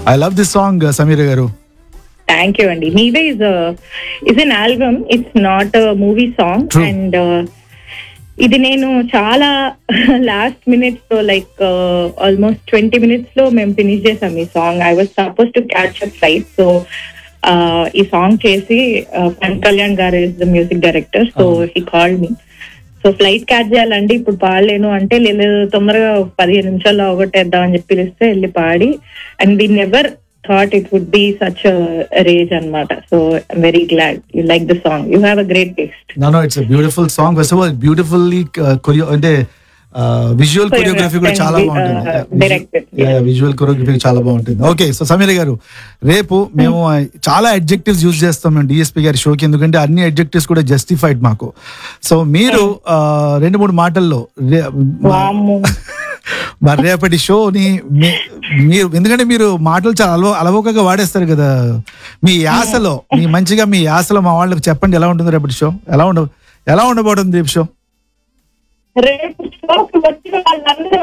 I love this song Sameera garu thank you అండి మీవే is is an album it's not movie song True. And ఇది నేను చాలా last minutes లో లైక్ ఆల్మోస్ట్ ట్వంటీ మినిట్స్ లో మేము ఫినిష్ చేసాం ఈ song I was suppose to catch up flight so ఈ సాంగ్ చేసి Pawan Kalyan garu is the music director so he called me so flight catch చేయాలంటే ఇప్పుడు పాడలేను అంటే లేదు తొందరగా ఒక పదిహేను నిమిషాల్లో అవగొట్టేద్దాం అని చెప్పి పిలిస్తే వెళ్ళి పాడి and we never thought it would be such rage అన్నమాట so very glad you like the song you have a great taste no no it's beautiful song first of all beautifully choreo అంటే visual choreography కూడా చాలా Choreographed and, uh, directed, బాగుంటుంది visual choreography చాలా బాగుంటుంది okay so Sameera గారు రేపు మేము uh, చాలా అడ్జెక్టివ్స్ యూజ్ చేస్తాం మేము డిఎస్పీ గారి షోకి ఎందుకంటే అన్ని అడ్జెక్టివ్స్ కూడా జస్టిఫైడ్ మాకు సో మీరు uh, రెండు మూడు మాటల్లో రే- వామ్మో. మరి రేపటి షోని మీ- మీరు ఎందుకంటే మీరు మాటలు చాలా అలవ అలవోకగా వాడేస్తారు కదా మీ యాసలో మీ మంచిగా మీ యాసలో మా వాళ్ళకి చెప్పండి ఎలా ఉంటుంది రేపటి షో ఎలా ఉండ ఎలా ఉండబోతుంది రేపు షో రేపు షోకి వచ్చిన వాళ్ళందరూ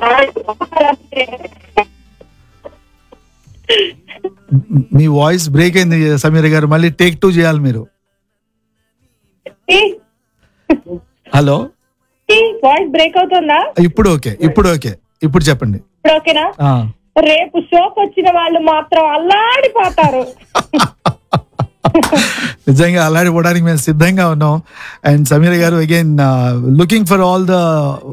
మీ వాయిస్ బ్రేక్ అయింది సమీర గారు మళ్ళీ టేక్ టూ చేయాలి మీరు హలో వాయిస్ బ్రేక్ అవుతుందా ఇప్పుడు ఓకే ఇప్పుడు ఓకే ఇప్పుడు చెప్పండి ఇప్పుడు ఓకేనా ఆ. రేపు షోకి వచ్చిన వాళ్ళు మాత్రం అల్లాడిపోతారు నిజంగా అలాడిపోవడానికి మేము సిద్ధంగా ఉన్నాం and Sameera garu again looking for all the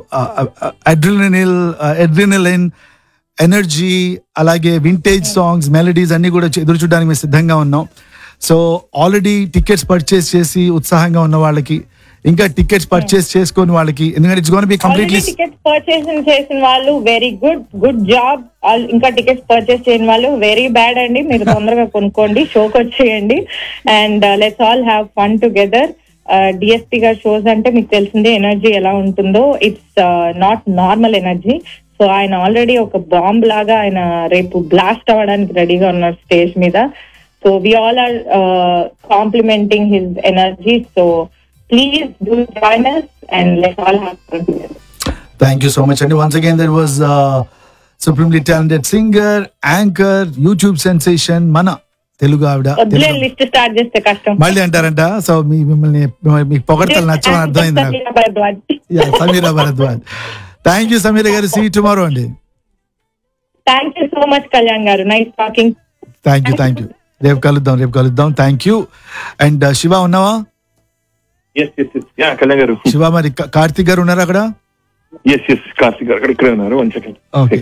adrenal adrenaline energy అలాగే వింటేజ్ సాంగ్స్ మెలడీస్ అన్ని కూడా ఎదురు చూడడానికి మేము సిద్ధంగా ఉన్నాం సో ఆల్రెడీ టికెట్స్ పర్చేస్ చేసి ఉత్సాహంగా ఉన్న వాళ్ళకి ఇంకా టికెట్స్ పర్చేస్ చేసుకొని వాళ్ళకి ఎందుకంటే it's gonna be completely tickets purchase చేసిన వాళ్ళు వెరీ గుడ్ గుడ్ జాబ్ ఇంకా టికెట్స్ పర్చేస్ చేయని వాళ్ళు వెరీ బ్యాడ్ అండి మీరు తొందరగా కొనుక్కోండి షోకి వచ్చేయండి and let's all have fun together DSP గారి షోస్ అంటే మీకు తెలిసిందే ఎనర్జీ ఎలా ఉంటుందో it's not normal energy so ఆయన ఆల్రెడీ ఒక బాంబ్ లాగా ఆయన రేపు బ్లాస్ట్ అవ్వడానికి రెడీగా ఉన్నారు స్టేజ్ మీద so we all are complimenting his energy so please do join us and let's all have fun together thank you so much అండి once again there was supremely talented singer anchor YouTube sensation మన తెలుగు ఆవిడ వద్దులే Telugu- list start చేస్తే కష్టం మళ్ళీ అంటారంట so మీ మిమ్మల్ని మిమ్మల్ని- మీకు పొగడతలు నచ్చమని అర్థమైంది నాకు yeah, Sameera Bharadwaj thank you Sameera garu see tomorrow అండి thank you so much Kalyan garu nice talking thank you thank you రేపు కలుద్దాం రేపు కలుద్దాం థ్యాంక్ యూ అండ్ శివ ఉన్నావా yes yes yes yeah Kalyan garu Shiva మరి కా- కార్తీక్ గారు ఉన్నారా అక్కడ ఎస్ ఎస్ కార్తిక్ గారు అక్కడ ఇక్కడే ఉన్నారు వన్ సెకండ్ Okay.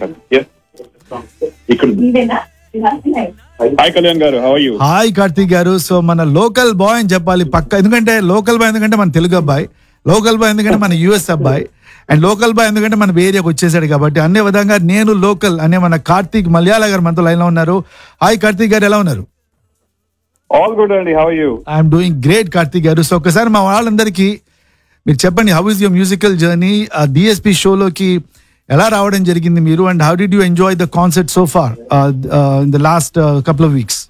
ఇక్కడ hi Kalyan garu how you hi Karthik garu so మన లోకల్ బాయ్ అని చెప్పాలి పక్క ఎందుకంటే లోకల్ బాయ్ ఎందుకంటే మన తెలుగు అబ్బాయి లోకల్ బాయ్ ఎందుకంటే మన యుఎస్ అబ్బాయి అండ్ లోకల్ బాయ్ ఎందుకంటే మన ఏరియాకి వచ్చేసాడు కాబట్టి అనే విధంగా నేను లోకల్ అనే మన కార్తీక్ మలయాళ గారు మనతో లైన్ లో ఉన్నారు హాయ్ కార్తీక్ గారు ఎలా ఉన్నారు ఆల్ గుడ్ అండి how you I'm doing great Karthik garu so ఒకసారి మా వాళ్ళందరికీ మీరు చెప్పండి how is your musical journey DSP షోలోకి ఎలా రావడం జరిగింది మీరు and how did you enjoy the concert so far in the last couple of weeks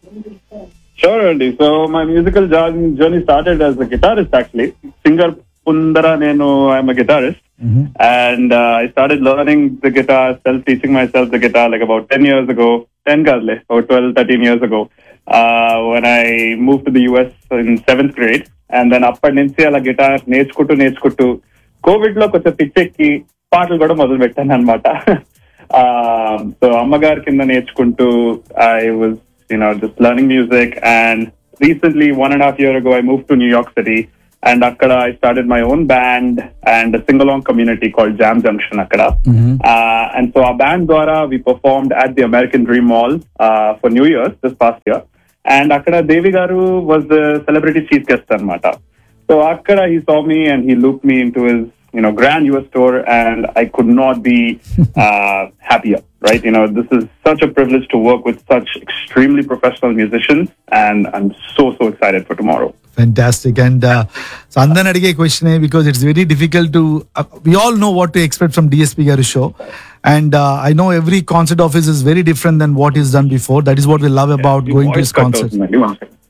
sure అండి so my musical journey started as a guitarist actually singer పుందర నేను I'm a guitarist and uh, I started learning the guitar, self-teaching myself the guitar like about 10 years ago, 10 kadle, or 12, 13 years ago, uh, when I moved to the US in seventh grade. And then అప్పటి నుంచి అలా guitar నేర్చుకుంటూ నేర్చుకుంటూ Covid లో కొంచెం పిచ్చెక్కి పాటలు కూడా మొదలు పెట్టాను అనమాట సో అమ్మగారి కింద నేర్చుకుంటూ I was you know just learning music and recently one and half year ago I move to New York city and అక్కడ I started my own band and sing along community called Jam Junction అక్కడ and so ఆ band ద్వారా we performed at the American Dream mall for New Year's this past year and అక్కడ దేవి గారు was celebrity chief guest అనమాట so అక్కడ he saw me and he look me into his you know grand US store and I could not be uh, happier right you know this is such a privilege to work with such extremely professional musicians and I'm so so excited for tomorrow Fantastic. And uh, so అందరిని అడిగే question because it's very difficult to uh, we all know what to expect from DSP గారి show and uh, I know every concert of his is very different than what he's done before that is what we love about Your going to voice his cut concerts అవుతుందండి, one second.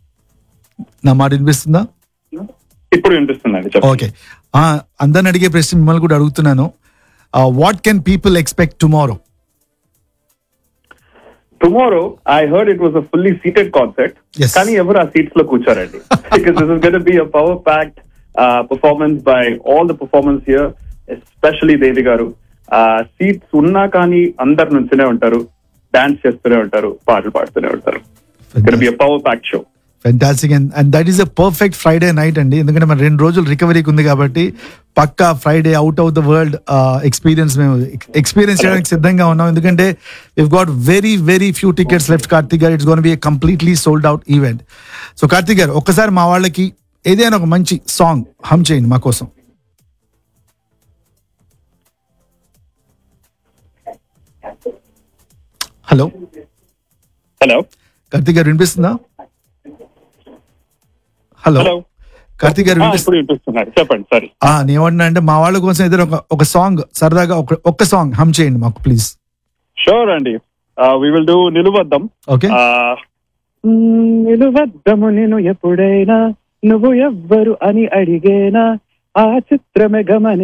నా మాట వినిపిస్తుందా ఇప్పుడు వినిపిస్తుందండి చెప్పండి okay అందరిని అడిగే ప్రశ్న మిమ్మల్ని కూడా అడుగుతున్నాను what can people expect tomorrow tomorrow I heard it was a fully seated concert Yes. కానీ ఎవరు ఆ సీట్స్ లో కూర్చోరండి because this is gonna be a power packed performance by all the performance here especially Devi garu seats ఉన్నా కానీ అందరు నుంచునే ఉంటారు dance చేస్తూనే ఉంటారు పాటలు పాడుతూనే ఉంటారు be a power packed show fantastic and and that is a perfect Friday night అండి ఎందుకంటే మన రెండు రోజులు రికవరీకి ఉంది కాబట్టి పక్కా Friday out of the world experience మేము ఎక్స్పీరియన్స్ చేయడానికి సిద్ధంగా ఉన్నాం ఎందుకంటే if got very very few tickets left Karthik garu it's gonna be completely sold out event so Karthik garu ఒక్కసారి మా వాళ్ళకి ఏదైనా ఒక మంచి సాంగ్ హమ్ చేయండి మా కోసం హలో హలో కార్తిక్ గారు వినిపిస్తుందా హలో హలో కార్తిక్ గారు వినిపిస్తుందా ఇప్పుడు వినిపిస్తున్నారు చెప్పండి సరే ఆ, నేనేమంటున్నా అంటే మా వాళ్ళ కోసం ఏదైనా ఒక ఒక సాంగ్ సరదాగా ఒక ఒక్క సాంగ్ హమ్ చేయండి మాకు ప్లీజ్ షూర్ అండి వి విల్ డూ నిలువద్దాం ఓకే ఆ, మ్మ్, నిలువద్దము నేను ఎప్పుడైనా నువ్వు ఎవ్వరు అని అడిగేనా ఆ చిత్రమే గమని